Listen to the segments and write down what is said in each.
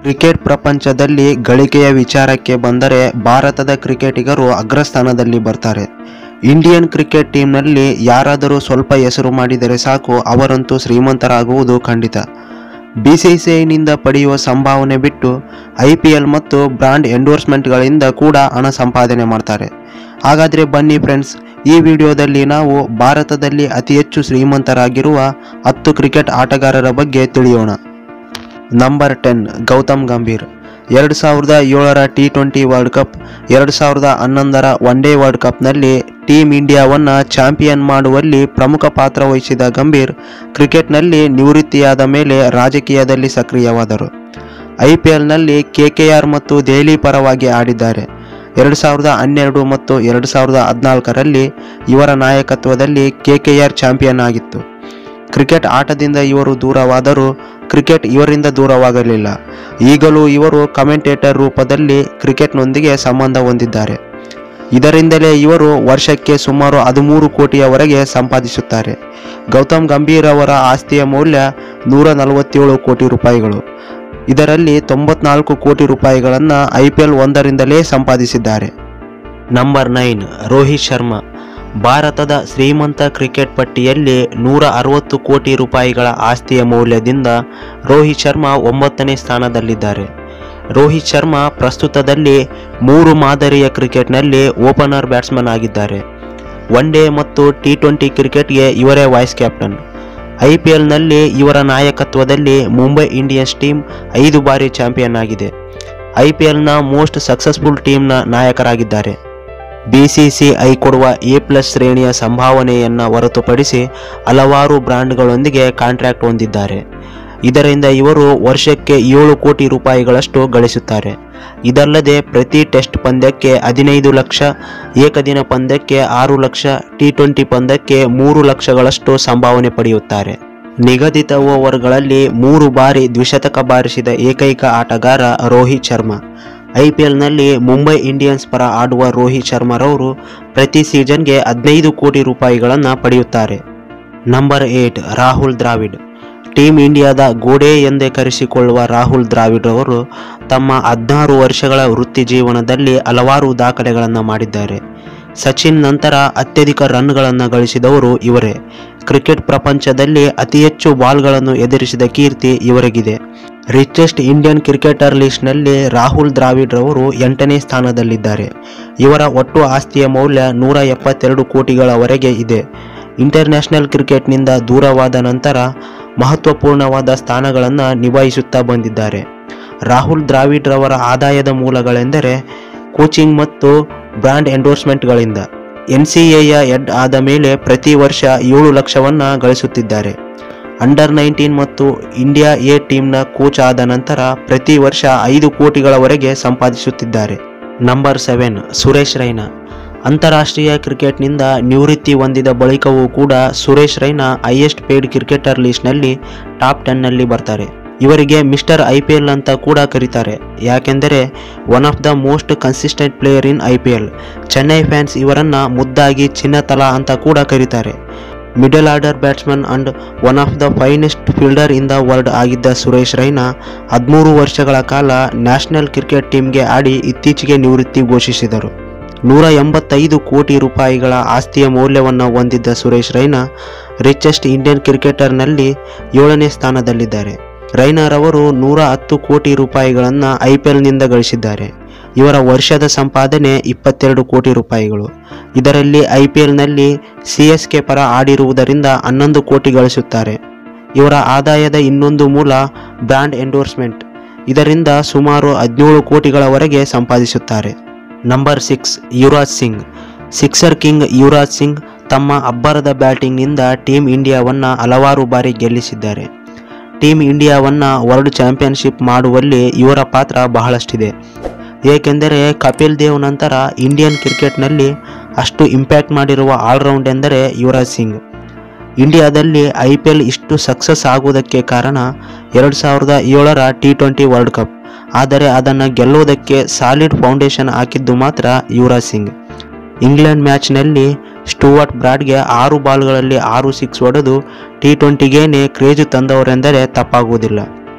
cricket ಪ್ರಪಂಚದಲ್ಲಿ ಗಳಿಕೆಯ ವಿಚಾರಕ್ಕೆ ಬಂದರೆ ಭಾರತದ ಕ್ರಿಕೆಟಿಗರು ಅಗ್ರಸ್ಥಾನದಲ್ಲಿ ಬರ್ತಾರೆ ಇಂಡಿಯನ್ ಕ್ರಿಕೆಟ್ ಟೀಮ್ನಲ್ಲಿ ಯಾರಾದರೂ ಸ್ವಲ್ಪ ಹೆಸರು ಮಾಡಿದರೆ ಸಾಕು ಅವರಂತೂ ಶ್ರೀಮಂತರಾಗುವುದು ಖಂಡಿತ ಬಿಸಿಸಿಐನಿಂದ ಪಡೆಯುವ ಸಂಭಾವನೆ ಬಿಟ್ಟು ಐ ಪಿ ಎಲ್ ಮತ್ತು ಬ್ರಾಂಡ್ ಎಂಡೋರ್ಸ್ಮೆಂಟ್ಗಳಿಂದ ಕೂಡ ಹಣ ಸಂಪಾದನೆ ಮಾಡ್ತಾರೆ ಹಾಗಾದರೆ ಬನ್ನಿ ಫ್ರೆಂಡ್ಸ್ ಈ ವಿಡಿಯೋದಲ್ಲಿ ನಾವು ಭಾರತದಲ್ಲಿ ಅತಿ ಹೆಚ್ಚು ಶ್ರೀಮಂತರಾಗಿರುವ ಹತ್ತು ಕ್ರಿಕೆಟ್ ಆಟಗಾರರ ಬಗ್ಗೆ ತಿಳಿಯೋಣ ನಂಬರ್ ಟೆನ್ ಗೌತಮ್ ಗಂಭೀರ್ ಎರಡು ಸಾವಿರದ ಏಳರ ಟಿ ಟ್ವೆಂಟಿ ವರ್ಲ್ಡ್ ಕಪ್ ಎರಡು ಸಾವಿರದ ಹನ್ನೊಂದರ ಒನ್ ಡೇ ವರ್ಲ್ಡ್ ಕಪ್ನಲ್ಲಿ ಟೀಮ್ ಇಂಡಿಯಾವನ್ನು ಚಾಂಪಿಯನ್ ಮಾಡುವಲ್ಲಿ ಪ್ರಮುಖ ಪಾತ್ರ ವಹಿಸಿದ ಗಂಭೀರ್ ಕ್ರಿಕೆಟ್ನಲ್ಲಿ ನಿವೃತ್ತಿಯಾದ ಮೇಲೆ ರಾಜಕೀಯದಲ್ಲಿ ಸಕ್ರಿಯವಾದರು ಐ ಪಿ ಎಲ್ನಲ್ಲಿ ಕೆ ಕೆ ಆರ್ ಮತ್ತು ದೆಹಲಿ ಪರವಾಗಿ ಆಡಿದ್ದಾರೆ ಎರಡು ಸಾವಿರದ ಹನ್ನೆರಡು ಮತ್ತು ಎರಡು ಸಾವಿರದ ಹದಿನಾಲ್ಕರಲ್ಲಿ ಇವರ ನಾಯಕತ್ವದಲ್ಲಿ ಕೆ ಕೆ ಆರ್ ಚಾಂಪಿಯನ್ ಆಗಿತ್ತು ಕ್ರಿಕೆಟ್ ಆಟದಿಂದ ಇವರು ದೂರವಾದರೂ ಕ್ರಿಕೆಟ್ ಇವರಿಂದ ದೂರವಾಗಲಿಲ್ಲ ಈಗಲೂ ಇವರು ಕಮೆಂಟೇಟರ್ ರೂಪದಲ್ಲಿ ಕ್ರಿಕೆಟ್ನೊಂದಿಗೆ ಸಂಬಂಧ ಹೊಂದಿದ್ದಾರೆ ಇದರಿಂದಲೇ ಇವರು ವರ್ಷಕ್ಕೆ ಸುಮಾರು ಹದಿಮೂರು ಕೋಟಿಯವರೆಗೆ ಸಂಪಾದಿಸುತ್ತಾರೆ ಗೌತಮ್ ಗಂಭೀರ್ ಅವರ ಆಸ್ತಿಯ ಮೌಲ್ಯ ನೂರ ನಲವತ್ತೇಳು ಕೋಟಿ ರೂಪಾಯಿಗಳು ಇದರಲ್ಲಿ ತೊಂಬತ್ನಾಲ್ಕು ಕೋಟಿ ರೂಪಾಯಿಗಳನ್ನು ಐ ಪಿ ಎಲ್ ಒಂದರಿಂದಲೇ ಸಂಪಾದಿಸಿದ್ದಾರೆ ನಂಬರ್ ನೈನ್ ರೋಹಿತ್ ಶರ್ಮಾ ಭಾರತದ ಶ್ರೀಮಂತ ಕ್ರಿಕೆಟ್ ಪಟ್ಟಿಯಲ್ಲಿ ನೂರ ಅರವತ್ತು ಕೋಟಿ ರೂಪಾಯಿಗಳ ಆಸ್ತಿಯ ಮೌಲ್ಯದಿಂದ ರೋಹಿತ್ ಶರ್ಮಾ ಒಂಬತ್ತನೇ ಸ್ಥಾನದಲ್ಲಿದ್ದಾರೆ ರೋಹಿತ್ ಶರ್ಮಾ ಪ್ರಸ್ತುತದಲ್ಲಿ ಮೂರು ಮಾದರಿಯ ಕ್ರಿಕೆಟ್ನಲ್ಲಿ ಓಪನರ್ ಬ್ಯಾಟ್ಸ್ಮನ್ ಆಗಿದ್ದಾರೆ ಒನ್ ಡೇ ಮತ್ತು ಟಿ ಟ್ವೆಂಟಿ ಕ್ರಿಕೆಟ್ಗೆ ಇವರೇ ವೈಸ್ ಕ್ಯಾಪ್ಟನ್ ಐ ಪಿ ಎಲ್ನಲ್ಲಿ ಇವರ ನಾಯಕತ್ವದಲ್ಲಿ ಮುಂಬೈ ಇಂಡಿಯನ್ಸ್ ಟೀಮ್ ಐದು ಬಾರಿ ಚಾಂಪಿಯನ್ ಆಗಿದೆ ಐ ಪಿ ಎಲ್ನ ಮೋಸ್ಟ್ ಸಕ್ಸಸ್ಫುಲ್ ಟೀಮ್ನ ನಾಯಕರಾಗಿದ್ದಾರೆ ಬಿಸಿಸಿಐ ಕೊಡುವ ಎ ಪ್ಲಸ್ ಶ್ರೇಣಿಯ ಸಂಭಾವನೆಯನ್ನು ಹೊರತುಪಡಿಸಿ ಹಲವಾರು ಬ್ರಾಂಡ್ಗಳೊಂದಿಗೆ ಕಾಂಟ್ರಾಕ್ಟ್ ಹೊಂದಿದ್ದಾರೆ ಇದರಿಂದ ಇವರು ವರ್ಷಕ್ಕೆ ಏಳು ಕೋಟಿ ರೂಪಾಯಿಗಳಷ್ಟು ಗಳಿಸುತ್ತಾರೆ ಇದಲ್ಲದೆ ಪ್ರತಿ ಟೆಸ್ಟ್ ಪಂದ್ಯಕ್ಕೆ ಹದಿನೈದು ಲಕ್ಷ ಏಕದಿನ ಪಂದ್ಯಕ್ಕೆ ಆರು ಲಕ್ಷ ಟಿ ಟ್ವೆಂಟಿ ಪಂದ್ಯಕ್ಕೆ ಮೂರು ಲಕ್ಷಗಳಷ್ಟು ಸಂಭಾವನೆ ಪಡೆಯುತ್ತಾರೆ ನಿಗದಿತ ಓವರ್ಗಳಲ್ಲಿ ಮೂರು ಬಾರಿ ದ್ವಿಶತಕ ಬಾರಿಸಿದ ಏಕೈಕ ಆಟಗಾರ ರೋಹಿತ್ ಶರ್ಮಾ ಐ ಪಿ ಎಲ್ನಲ್ಲಿ ಮುಂಬೈ ಇಂಡಿಯನ್ಸ್ ಪರ ಆಡುವ ರೋಹಿತ್ ಶರ್ಮಾರವರು ಪ್ರತಿ ಸೀಸನ್ಗೆ ಹದಿನೈದು ಕೋಟಿ ರೂಪಾಯಿಗಳನ್ನು ಪಡೆಯುತ್ತಾರೆ number eight Rahul Dravid team ಇಂಡಿಯಾದ ಗೋಡೆ ಎಂದೇ ಕರೆಸಿಕೊಳ್ಳುವ ರಾಹುಲ್ ದ್ರಾವಿಡ್ ಅವರು ತಮ್ಮ ಹದಿನಾರು ವರ್ಷಗಳ ವೃತ್ತಿ ಜೀವನದಲ್ಲಿ ಹಲವಾರು ದಾಖಲೆಗಳನ್ನು ಮಾಡಿದ್ದಾರೆ ಸಚಿನ್ ನಂತರ ಅತ್ಯಧಿಕ ರನ್ಗಳನ್ನು ಗಳಿಸಿದವರು ಇವರೇ ಕ್ರಿಕೆಟ್ ಪ್ರಪಂಚದಲ್ಲಿ ಅತಿ ಹೆಚ್ಚು ಬಾಲ್ಗಳನ್ನು ಎದುರಿಸಿದ ಕೀರ್ತಿ ಇವರಿಗಿದೆ ರಿಚೆಸ್ಟ್ ಇಂಡಿಯನ್ ಕ್ರಿಕೆಟರ್ ಲಿಸ್ಟ್ನಲ್ಲಿ ರಾಹುಲ್ ದ್ರಾವಿಡ್ ರವರು ಎಂಟನೇ ಸ್ಥಾನದಲ್ಲಿದ್ದಾರೆ ಇವರ ಒಟ್ಟು ಆಸ್ತಿಯ ಮೌಲ್ಯ ನೂರ ಎಪ್ಪತ್ತೆರಡು ಕೋಟಿಗಳವರೆಗೆ ಇದೆ ಇಂಟರ್ನ್ಯಾಷನಲ್ ಕ್ರಿಕೆಟ್ನಿಂದ ದೂರವಾದ ನಂತರ ಮಹತ್ವಪೂರ್ಣವಾದ ಸ್ಥಾನಗಳನ್ನು ನಿಭಾಯಿಸುತ್ತಾ ಬಂದಿದ್ದಾರೆ ರಾಹುಲ್ ದ್ರಾವಿಡ್ ರವರ ಆದಾಯದ ಮೂಲಗಳೆಂದರೆ ಕೋಚಿಂಗ್ ಮತ್ತು ಬ್ರ್ಯಾಂಡ್ ಎಂಡೋರ್ಸ್ಮೆಂಟ್ಗಳಿಂದ ಎನ್ ಸಿ ಎಯ ಹೆಡ್ ಆದ ಮೇಲೆ ಪ್ರತಿ ವರ್ಷ ಏಳು ಲಕ್ಷವನ್ನು ಗಳಿಸುತ್ತಿದ್ದಾರೆ ಅಂಡರ್ ನೈನ್ಟೀನ್ ಮತ್ತು ಇಂಡಿಯಾ ಎ ಟೀಮ್ನ ಕೋಚ್ ಆದ ನಂತರ ಪ್ರತಿ ವರ್ಷ ಐದು ಕೋಟಿಗಳವರೆಗೆ ಸಂಪಾದಿಸುತ್ತಿದ್ದಾರೆ ನಂಬರ್ ಸೆವೆನ್ ಸುರೇಶ್ ರೈನಾ ಅಂತಾರಾಷ್ಟ್ರೀಯ ಕ್ರಿಕೆಟ್ನಿಂದ ನಿವೃತ್ತಿ ಹೊಂದಿದ ಬಳಿಕವೂ ಕೂಡ Suresh Raina highest paid cricketer ಲಿಸ್ಟ್ನಲ್ಲಿ ಟಾಪ್ ಟೆನ್ನಲ್ಲಿ ಬರ್ತಾರೆ ಇವರಿಗೆ ಮಿಸ್ಟರ್ ಐ ಪಿ ಎಲ್ ಅಂತ ಕೂಡ ಕರೀತಾರೆ ಯಾಕೆಂದರೆ one of the most consistent player in I P L Chennai fans ಇವರನ್ನು ಮುದ್ದಾಗಿ ಚಿನ್ನತಲಾ ಅಂತ ಕೂಡ ಕರೀತಾರೆ middle order batsman and one of the finest fielder in the world ಆಗಿದ್ದ ಸುರೇಶ್ ರೈನಾ ಹದಿಮೂರು ವರ್ಷಗಳ ಕಾಲ ನ್ಯಾಷನಲ್ ಕ್ರಿಕೆಟ್ ಟೀಮ್ಗೆ ಆಡಿ ಇತ್ತೀಚೆಗೆ ನಿವೃತ್ತಿ ಘೋಷಿಸಿದರು ನೂರ ಎಂಬತ್ತೈದು ಕೋಟಿ ರೂಪಾಯಿಗಳ ಆಸ್ತಿಯ ಮೌಲ್ಯವನ್ನು ಹೊಂದಿದ್ದ ಸುರೇಶ್ ರೈನಾ ರಿಚೆಸ್ಟ್ ಇಂಡಿಯನ್ ಕ್ರಿಕೆಟರ್ನಲ್ಲಿ ಏಳನೇ ಸ್ಥಾನದಲ್ಲಿದ್ದಾರೆ ರೈನಾರವರು ನೂರ ಹತ್ತು ಕೋಟಿ ರೂಪಾಯಿಗಳನ್ನು ಐ ಪಿ ಎಲ್ನಿಂದ ಗಳಿಸಿದ್ದಾರೆ ಇವರ ವರ್ಷದ ಸಂಪಾದನೆ ಇಪ್ಪತ್ತೆರಡು ಕೋಟಿ ರೂಪಾಯಿಗಳು ಇದರಲ್ಲಿ ಐ ಪಿ ಎಲ್ನಲ್ಲಿ ಸಿ ಎಸ್ ಕೆ ಪರ ಆಡಿರುವುದರಿಂದ ಹನ್ನೊಂದು ಕೋಟಿ ಗಳಿಸುತ್ತಾರೆ ಇವರ ಆದಾಯದ ಇನ್ನೊಂದು ಮೂಲ ಬ್ರ್ಯಾಂಡ್ ಎಂಡೋರ್ಸ್ಮೆಂಟ್ ಇದರಿಂದ ಸುಮಾರು ಹದಿನೇಳು ಕೋಟಿಗಳವರೆಗೆ ಸಂಪಾದಿಸುತ್ತಾರೆ number six Yuvraj Singh sixer king Yuvraj Singh ತಮ್ಮ ಅಬ್ಬರದ ಬ್ಯಾಟಿಂಗ್ನಿಂದ ಟೀಮ್ ಇಂಡಿಯಾವನ್ನು ಹಲವಾರು ಬಾರಿ ಗೆಲ್ಲಿಸಿದ್ದಾರೆ ಟೀಮ್ ಇಂಡಿಯಾವನ್ನು ವರ್ಲ್ಡ್ ಚಾಂಪಿಯನ್ಶಿಪ್ ಮಾಡುವಲ್ಲಿ ಇವರ ಪಾತ್ರ ಬಹಳಷ್ಟಿದೆ ಏಕೆಂದರೆ ಕಪಿಲ್ ದೇವ್ ನಂತರ ಇಂಡಿಯನ್ ಕ್ರಿಕೆಟ್ನಲ್ಲಿ ಅಷ್ಟು ಇಂಪ್ಯಾಕ್ಟ್ ಮಾಡಿರುವ ಆಲ್ರೌಂಡ್ ಎಂದರೆ ಯುವರಾಜ್ ಸಿಂಗ್ ಇಂಡಿಯಾದಲ್ಲಿ ಐ ಪಿ ಎಲ್ ಇಷ್ಟು ಸಕ್ಸಸ್ ಆಗುವುದಕ್ಕೆ ಕಾರಣ ಎರಡು ಸಾವಿರದ ಏಳರ ಟಿ ಟ್ವೆಂಟಿ ವರ್ಲ್ಡ್ ಕಪ್ ಆದರೆ ಅದನ್ನು ಗೆಲ್ಲುವುದಕ್ಕೆ ಸಾಲಿಡ್ ಫೌಂಡೇಶನ್ ಹಾಕಿದ್ದು ಮಾತ್ರ ಯುವರಾಜ್ ಸಿಂಗ್ ಇಂಗ್ಲೆಂಡ್ ಮ್ಯಾಚ್ನಲ್ಲಿ ಸ್ಟುವರ್ಟ್ ಬ್ರಾಡ್ಗೆ ಆರು ಬಾಲ್ಗಳಲ್ಲಿ ಆರು ಸಿಕ್ಸ್ ಹೊಡೆದು ಟಿ ಟ್ವೆಂಟಿಗೇನೆ ಕ್ರೇಜು ತಂದವರೆಂದರೆ ತಪ್ಪಾಗುವುದಿಲ್ಲ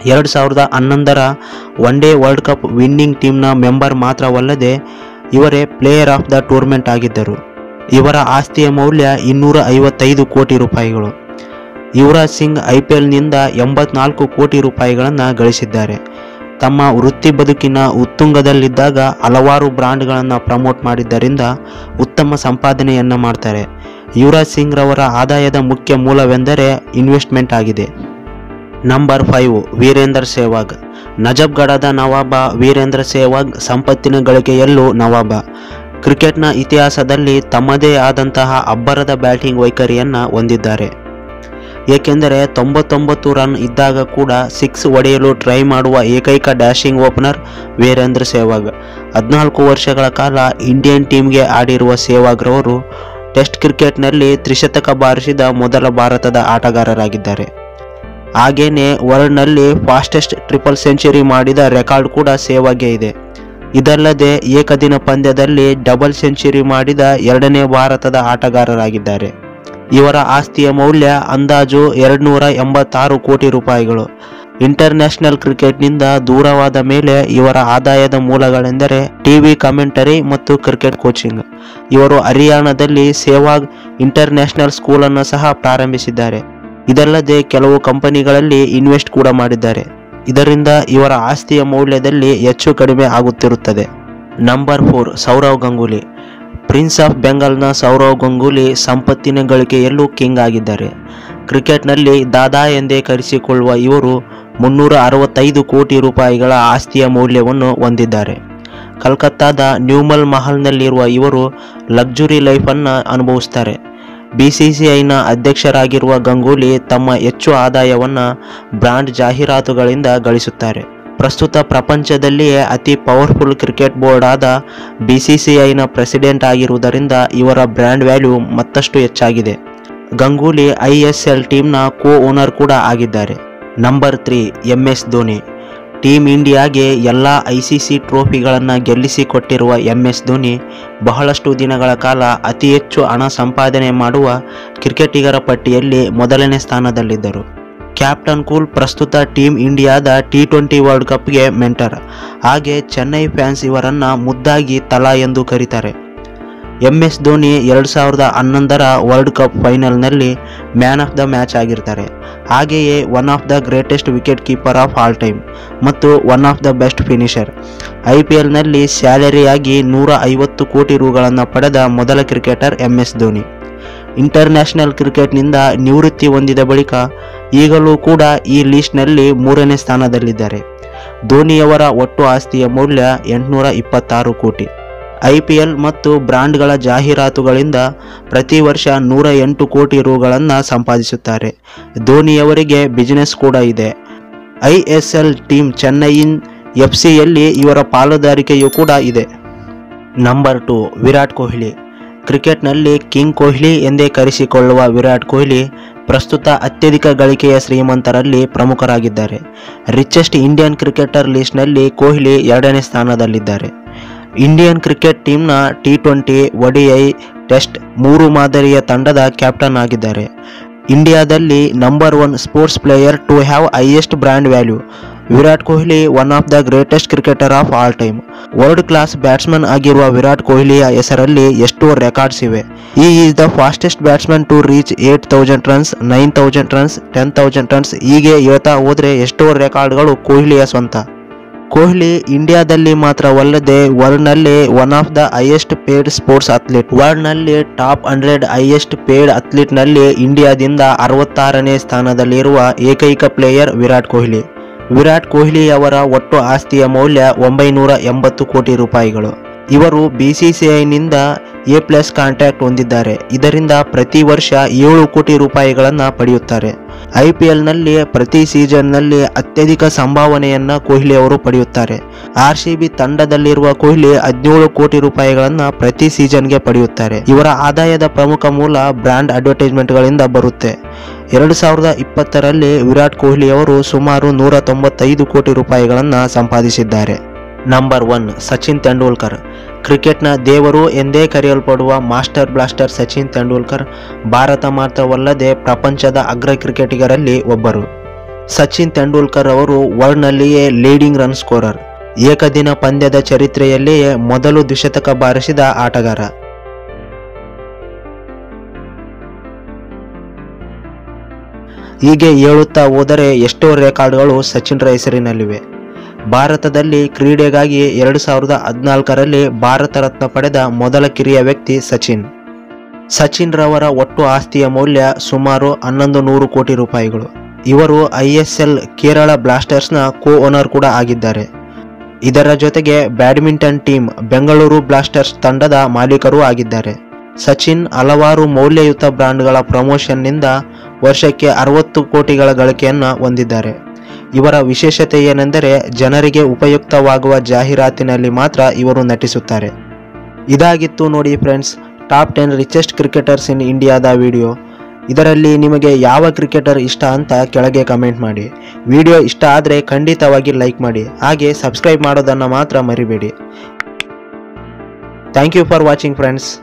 ಎರಡು ಸಾವಿರದ ಹನ್ನೊಂದರ one day world cup winning ಟೀಮ್ನ ಮೆಂಬರ್ ಮಾತ್ರವಲ್ಲದೆ ಇವರೇ ಪ್ಲೇಯರ್ ಆಫ್ ದ ಟೂರ್ನಮೆಂಟ್ ಆಗಿದ್ದರು ಇವರ ಆಸ್ತಿಯ ಮೌಲ್ಯ ಇನ್ನೂರ ಐವತ್ತೈದು ಕೋಟಿ ರೂಪಾಯಿಗಳು ಯುವರಾಜ್ ಸಿಂಗ್ ಐ ಪಿ ಎಲ್ನಿಂದ ಎಂಬತ್ನಾಲ್ಕು ಕೋಟಿ ರೂಪಾಯಿಗಳನ್ನು ಗಳಿಸಿದ್ದಾರೆ ತಮ್ಮ ವೃತ್ತಿ ಬದುಕಿನ ಉತ್ತುಂಗದಲ್ಲಿದ್ದಾಗ ಹಲವಾರು ಬ್ರಾಂಡ್ಗಳನ್ನು ಪ್ರಮೋಟ್ ಮಾಡಿದ್ದರಿಂದ ಉತ್ತಮ ಸಂಪಾದನೆಯನ್ನು ಮಾಡ್ತಾರೆ ಯುವರಾಜ್ ಸಿಂಗ್ ರವರ ಆದಾಯದ ಮುಖ್ಯ ಮೂಲವೆಂದರೆ ಇನ್ವೆಸ್ಟ್ಮೆಂಟ್ ಆಗಿದೆ ನಂಬರ್ ಫೈವ್ ವೀರೇಂದ್ರ ಸೆಹ್ವಾಗ್ ನಜಬ್ಗಢದ ನವಾಬ ವೀರೇಂದ್ರ ಸೆಹ್ವಾಗ್ ಸಂಪತ್ತಿನ ಗಳಿಕೆಯಲ್ಲೂ ನವಾಬ ಕ್ರಿಕೆಟ್ನ ಇತಿಹಾಸದಲ್ಲಿ ತಮ್ಮದೇ ಆದಂತಹ ಅಬ್ಬರದ ಬ್ಯಾಟಿಂಗ್ ವೈಖರಿಯನ್ನು ಹೊಂದಿದ್ದಾರೆ ಏಕೆಂದರೆ ತೊಂಬತ್ತೊಂಬತ್ತು ರನ್ ಇದ್ದಾಗ ಕೂಡ ಸಿಕ್ಸ್ ಹೊಡೆಯಲು ಟ್ರೈ ಮಾಡುವ ಏಕೈಕ ಡ್ಯಾಶಿಂಗ್ ಓಪನರ್ ವೀರೇಂದ್ರ ಸೆಹ್ವಾಗ್ ಹದಿನಾಲ್ಕು ವರ್ಷಗಳ ಕಾಲ ಇಂಡಿಯನ್ ಟೀಮ್ಗೆ ಆಡಿರುವ ಸೆಹ್ವಾಗ್ ರವರು ಟೆಸ್ಟ್ ಕ್ರಿಕೆಟ್ನಲ್ಲಿ ತ್ರಿಶತಕ ಬಾರಿಸಿದ ಮೊದಲ ಭಾರತದ ಆಟಗಾರರಾಗಿದ್ದಾರೆ ಹಾಗೇನೆ ವರ್ಲ್ಡ್ನಲ್ಲಿ ಫಾಸ್ಟೆಸ್ಟ್ ಟ್ರಿಪಲ್ ಸೆಂಚುರಿ ಮಾಡಿದ ರೆಕಾರ್ಡ್ ಕೂಡ ಸೇವಾಗೆ ಇದೆ ಇದಲ್ಲದೆ ಏಕದಿನ ಪಂದ್ಯದಲ್ಲಿ ಡಬಲ್ ಸೆಂಚುರಿ ಮಾಡಿದ ಎರಡನೇ ಭಾರತದ ಆಟಗಾರರಾಗಿದ್ದಾರೆ ಇವರ ಆಸ್ತಿಯ ಮೌಲ್ಯ ಅಂದಾಜು ಎರಡ್ನೂರ ಎಂಬತ್ತಾರು ಕೋಟಿ ರೂಪಾಯಿಗಳು ಇಂಟರ್ನ್ಯಾಷನಲ್ ಕ್ರಿಕೆಟ್ನಿಂದ ದೂರವಾದ ಮೇಲೆ ಇವರ ಆದಾಯದ ಮೂಲಗಳೆಂದರೆ ಟಿವಿ ಕಮೆಂಟರಿ ಮತ್ತು ಕ್ರಿಕೆಟ್ ಕೋಚಿಂಗ್ ಇವರು ಹರಿಯಾಣದಲ್ಲಿ ಸೇವಾಗ್ ಇಂಟರ್ನ್ಯಾಷನಲ್ ಸ್ಕೂಲನ್ನು ಸಹ ಪ್ರಾರಂಭಿಸಿದ್ದಾರೆ ಇದಲ್ಲದೆ ಕೆಲವು ಕಂಪನಿಗಳಲ್ಲಿ ಇನ್ವೆಸ್ಟ್ ಕೂಡ ಮಾಡಿದ್ದಾರೆ ಇದರಿಂದ ಇವರ ಆಸ್ತಿಯ ಮೌಲ್ಯದಲ್ಲಿ ಹೆಚ್ಚು ಕಡಿಮೆ ಆಗುತ್ತಿರುತ್ತದೆ number four Sourav Ganguly prince of ಬೆಂಗಾಲ್ನ ಸೌರವ್ ಗಂಗೂಲಿ ಸಂಪತ್ತಿನ ಗಳಿಕೆಯಲ್ಲೂ ಕಿಂಗ್ ಆಗಿದ್ದಾರೆ ಕ್ರಿಕೆಟ್ನಲ್ಲಿ ದಾದಾ ಎಂದೇ ಕರೆಸಿಕೊಳ್ಳುವ ಇವರು ಮುನ್ನೂರ ಅರವತ್ತೈದು ಕೋಟಿ ರೂಪಾಯಿಗಳ ಆಸ್ತಿಯ ಮೌಲ್ಯವನ್ನು ಹೊಂದಿದ್ದಾರೆ ಕಲ್ಕತ್ತಾದ ನ್ಯೂಮಲ್ ಮಹಲ್ನಲ್ಲಿರುವ ಇವರು ಲಕ್ಸುರಿ ಲೈಫನ್ನು ಅನುಭವಿಸ್ತಾರೆ ಬಿ ಸಿ ಸಿ ಐನ ಅಧ್ಯಕ್ಷರಾಗಿರುವ ಗಂಗೂಲಿ ತಮ್ಮ ಹೆಚ್ಚು ಆದಾಯವನ್ನು ಬ್ರಾಂಡ್ ಜಾಹೀರಾತುಗಳಿಂದ ಗಳಿಸುತ್ತಾರೆ ಪ್ರಸ್ತುತ ಪ್ರಪಂಚದಲ್ಲಿಯೇ ಅತಿ ಪವರ್ಫುಲ್ ಕ್ರಿಕೆಟ್ ಬೋರ್ಡ್ ಆದ ಬಿ ಸಿ ಸಿ ಐನ ಪ್ರೆಸಿಡೆಂಟ್ ಆಗಿರುವುದರಿಂದ ಇವರ ಬ್ರ್ಯಾಂಡ್ ವ್ಯಾಲ್ಯೂ ಮತ್ತಷ್ಟು ಹೆಚ್ಚಾಗಿದೆ ಗಂಗೂಲಿ ಐ ಎಸ್ ಎಲ್ ಟೀಮ್ನ ಕೋ ಓನರ್ ಕೂಡ ಆಗಿದ್ದಾರೆ number three M S Dhoni team ಇಂಡಿಯಾಗೆ ಎಲ್ಲ ಐ ಸಿ ಸಿ ಟ್ರೋಫಿಗಳನ್ನು ಗೆಲ್ಲಿಸಿಕೊಟ್ಟಿರುವ ಎಂ ಎಸ್ ಧೋನಿ ಬಹಳಷ್ಟು ದಿನಗಳ ಕಾಲ ಅತಿ ಹೆಚ್ಚು ಹಣ ಸಂಪಾದನೆ ಮಾಡುವ ಕ್ರಿಕೆಟಿಗರ ಪಟ್ಟಿಯಲ್ಲಿ ಮೊದಲನೇ ಸ್ಥಾನದಲ್ಲಿದ್ದರು ಕ್ಯಾಪ್ಟನ್ ಕೂಲ್ ಪ್ರಸ್ತುತ ಟೀಮ್ ಇಂಡಿಯಾದ ಟಿ ಟ್ವೆಂಟಿ ವರ್ಲ್ಡ್ ಕಪ್ಗೆ ಮೆಂಟರ್ ಹಾಗೆ ಚೆನ್ನೈ ಫ್ಯಾನ್ಸ್ ಇವರನ್ನು ಮುದ್ದಾಗಿ ತಲಾ ಎಂದು ಕರೀತಾರೆ ಎಂ ಎಸ್ ಧೋನಿ ಎರಡು ಸಾವಿರದ ಹನ್ನೊಂದರ ವರ್ಲ್ಡ್ ಕಪ್ ಫೈನಲ್ನಲ್ಲಿ ಮ್ಯಾನ್ ಆಫ್ ದ ಮ್ಯಾಚ್ ಆಗಿರ್ತಾರೆ ಹಾಗೆಯೇ one of the greatest wicket keeper of all time ಮತ್ತು one of the best finisher I P ಎಲ್ನಲ್ಲಿ ಸ್ಯಾಲರಿಯಾಗಿ ನೂರ ಐವತ್ತು ಕೋಟಿ ರುಗಳನ್ನು ಪಡೆದ ಮೊದಲ cricketer M S Dhoni international ಕ್ರಿಕೆಟ್ನಿಂದ ನಿವೃತ್ತಿ ಹೊಂದಿದ ಬಳಿಕ ಈಗಲೂ ಕೂಡ ಈ ಲಿಸ್ಟ್ನಲ್ಲಿ ಮೂರನೇ ಸ್ಥಾನದಲ್ಲಿದ್ದಾರೆ ಧೋನಿಯವರ ಒಟ್ಟು ಆಸ್ತಿಯ ಮೌಲ್ಯ ಎಂಟುನೂರ ಇಪ್ಪತ್ತಾರು ಕೋಟಿ ಐ ಪಿ ಎಲ್ ಮತ್ತು ಬ್ರಾಂಡ್ಗಳ ಜಾಹೀರಾತುಗಳಿಂದ ಪ್ರತಿ ವರ್ಷ ನೂರ ಎಂಟು ಕೋಟಿ ರುಗಳನ್ನು ಸಂಪಾದಿಸುತ್ತಾರೆ ಧೋನಿಯವರಿಗೆ ಬಿಸಿನೆಸ್ ಕೂಡ ಇದೆ I S L team Chennaiyin F ಸಿಯಲ್ಲಿ ಇವರ ಪಾಲುದಾರಿಕೆಯೂ ಕೂಡ ಇದೆ ನಂಬರ್ ಟು ವಿರಾಟ್ ಕೊಹ್ಲಿ ಕ್ರಿಕೆಟ್ನಲ್ಲಿ ಕಿಂಗ್ ಕೊಹ್ಲಿ ಎಂದೇ ಕರೆಸಿಕೊಳ್ಳುವ ವಿರಾಟ್ ಕೊಹ್ಲಿ ಪ್ರಸ್ತುತ ಅತ್ಯಧಿಕ ಗಳಿಕೆಯ ಶ್ರೀಮಂತರಲ್ಲಿ ಪ್ರಮುಖರಾಗಿದ್ದಾರೆ ರಿಚೆಸ್ಟ್ ಇಂಡಿಯನ್ ಕ್ರಿಕೆಟರ್ ಲಿಸ್ಟ್ನಲ್ಲಿ ಕೊಹ್ಲಿ ಎರಡನೇ ಸ್ಥಾನದಲ್ಲಿದ್ದಾರೆ ಇಂಡಿಯನ್ ಕ್ರಿಕೆಟ್ ಟೀಮ್ನ ಟಿ ಟ್ವೆಂಟಿ ಒಡಿಐ ಟೆಸ್ಟ್ ಮೂರು ಮಾದರಿಯ ತಂಡದ ಕ್ಯಾಪ್ಟನ್ ಆಗಿದ್ದಾರೆ ಇಂಡಿಯಾದಲ್ಲಿ number one sports player to have highest brand value Virat Kohli one of the greatest cricketer of all time world class batsman ಆಗಿರುವ ವಿರಾಟ್ ಕೊಹ್ಲಿಯ ಹೆಸರಲ್ಲಿ ಎಷ್ಟೋ ರೆಕಾರ್ಡ್ಸ್ ಇವೆ he is the fastest batsman to reach eight thousand runs nine thousand runs ten thousand runs ಹೀಗೆ ಹೇಳ್ತಾ ಹೋದ್ರೆ ಎಷ್ಟೋ ರೆಕಾರ್ಡ್ಗಳು ಕೊಹ್ಲಿಯ ಸ್ವಂತ ಕೊಹ್ಲಿ ಇಂಡಿಯಾದಲ್ಲಿ ಮಾತ್ರವಲ್ಲದೆ ವರ್ಲ್ಡ್ನಲ್ಲಿ one of the highest paid sports athlete ವರ್ಲ್ಡ್ನಲ್ಲಿ ಟಾಪ್ ಹಂಡ್ರೆಡ್ ಹೈಯೆಸ್ಟ್ ಪೇಡ್ ಅಥ್ಲೀಟ್ನಲ್ಲಿ ಇಂಡಿಯಾದಿಂದ ಅರವತ್ತಾರನೇ ಸ್ಥಾನದಲ್ಲಿರುವ ಏಕೈಕ ಪ್ಲೇಯರ್ ವಿರಾಟ್ ಕೊಹ್ಲಿ ವಿರಾಟ್ ಕೊಹ್ಲಿ ಅವರ ಒಟ್ಟು ಆಸ್ತಿಯ ಮೌಲ್ಯ ಒಂಬೈನೂರ ಎಂಬತ್ತು ಕೋಟಿ ರೂಪಾಯಿಗಳು ಇವರು ಬಿಸಿಸಿಐನಿಂದ ಎ ಪ್ಲಸ್ ಕಾಂಟ್ಯಾಕ್ಟ್ ಹೊಂದಿದ್ದಾರೆ ಇದರಿಂದ ಪ್ರತಿ ವರ್ಷ ಏಳು ಕೋಟಿ ರೂಪಾಯಿಗಳನ್ನು ಪಡೆಯುತ್ತಾರೆ ಐ ಪಿ ಎಲ್ನಲ್ಲಿ ಪ್ರತಿ ಸೀಸನ್ನಲ್ಲಿ ಅತ್ಯಧಿಕ ಸಂಭಾವನೆಯನ್ನ ಕೊಹ್ಲಿ ಅವರು ಪಡೆಯುತ್ತಾರೆ ಆರ್ ಸಿ ಬಿ ತಂಡದಲ್ಲಿರುವ ಕೊಹ್ಲಿ ಹದಿನೇಳು ಕೋಟಿ ರೂಪಾಯಿಗಳನ್ನ ಪ್ರತಿ ಸೀಸನ್ಗೆ ಪಡೆಯುತ್ತಾರೆ ಇವರ ಆದಾಯದ ಪ್ರಮುಖ ಮೂಲ ಬ್ರ್ಯಾಂಡ್ ಅಡ್ವರ್ಟೈಸ್ಮೆಂಟ್ಗಳಿಂದ ಬರುತ್ತೆ ಎರಡು ಸಾವಿರದ ಇಪ್ಪತ್ತರಲ್ಲಿ ವಿರಾಟ್ ಕೊಹ್ಲಿ ಅವರು ಸುಮಾರು ನೂರ ತೊಂಬತ್ತೈದು ಕೋಟಿ ರೂಪಾಯಿಗಳನ್ನು ಸಂಪಾದಿಸಿದ್ದಾರೆ ನಂಬರ್ ಒನ್ ಸಚಿನ್ ತೆಂಡೂಲ್ಕರ್ ಕ್ರಿಕೆಟ್ನ ದೇವರು ಎಂದೇ ಕರೆಯಲ್ಪಡುವ ಮಾಸ್ಟರ್ ಬ್ಲಾಸ್ಟರ್ ಸಚಿನ್ ತೆಂಡೂಲ್ಕರ್ ಭಾರತ ಮಾತ್ರವಲ್ಲದೆ ಪ್ರಪಂಚದ ಅಗ್ರ ಕ್ರಿಕೆಟಿಗರಲ್ಲಿ ಒಬ್ಬರು ಸಚಿನ್ ತೆಂಡೂಲ್ಕರ್ ಅವರು ವರ್ಲ್ಡ್ನಲ್ಲಿಯೇ ಲೀಡಿಂಗ್ ರನ್ ಸ್ಕೋರರ್ ಏಕದಿನ ಪಂದ್ಯದ ಚರಿತ್ರೆಯಲ್ಲಿಯೇ ಮೊದಲು ದ್ವಿಶತಕ ಬಾರಿಸಿದ ಆಟಗಾರ ಹೀಗೆ ಹೇಳುತ್ತಾ ಹೋದರೆ ಎಷ್ಟೋ ರೆಕಾರ್ಡ್ಗಳು ಸಚಿನ್ರ ಹೆಸರಿನಲ್ಲಿವೆ ಭಾರತದಲ್ಲಿ ಕ್ರೀಡೆಗಾಗಿ ಎರಡು ಸಾವಿರದ ಹದಿನಾಲ್ಕರಲ್ಲಿ ಭಾರತ ರತ್ನ ಪಡೆದ ಮೊದಲ ಕಿರಿಯ ವ್ಯಕ್ತಿ ಸಚಿನ್ ಸಚಿನ್ ರವರ ಒಟ್ಟು ಆಸ್ತಿಯ ಮೌಲ್ಯ ಸುಮಾರು ಹನ್ನೊಂದು ನೂರು ಕೋಟಿ ರೂಪಾಯಿಗಳು ಇವರು ಐ ಎಸ್ ಎಲ್ ಕೇರಳ ಬ್ಲಾಸ್ಟರ್ಸ್ನ ಕೋ ಓನರ್ ಕೂಡ ಆಗಿದ್ದಾರೆ ಇದರ ಜೊತೆಗೆ ಬ್ಯಾಡ್ಮಿಂಟನ್ ಟೀಮ್ ಬೆಂಗಳೂರು ಬ್ಲಾಸ್ಟರ್ಸ್ ತಂಡದ ಮಾಲೀಕರೂ ಆಗಿದ್ದಾರೆ ಸಚಿನ್ ಹಲವಾರು ಮೌಲ್ಯಯುತ ಬ್ರಾಂಡ್ಗಳ ಪ್ರಮೋಷನ್ನಿಂದ ವರ್ಷಕ್ಕೆ ಅರವತ್ತು ಕೋಟಿಗಳ ಗಳಿಕೆಯನ್ನು ಹೊಂದಿದ್ದಾರೆ ಇವರ ವಿಶೇಷತೆ ಏನೆಂದರೆ ಜನರಿಗೆ ಉಪಯುಕ್ತವಾಗುವ ಜಾಹೀರಾತಿನಲ್ಲಿ ಮಾತ್ರ ಇವರು ನಟಿಸುತ್ತಾರೆ ಇದಾಗಿತ್ತು ನೋಡಿ friends top ten richest cricketers in ಇಂಡಿಯಾದ ವಿಡಿಯೋ ಇದರಲ್ಲಿ ನಿಮಗೆ ಯಾವ ಕ್ರಿಕೆಟರ್ ಇಷ್ಟ ಅಂತ ಕೆಳಗೆ ಕಮೆಂಟ್ ಮಾಡಿ ವಿಡಿಯೋ ಇಷ್ಟ ಆದರೆ ಖಂಡಿತವಾಗಿ ಲೈಕ್ ಮಾಡಿ ಹಾಗೆ ಸಬ್ಸ್ಕ್ರೈಬ್ ಮಾಡೋದನ್ನು ಮಾತ್ರ ಮರಿಬೇಡಿ thank you for watching friends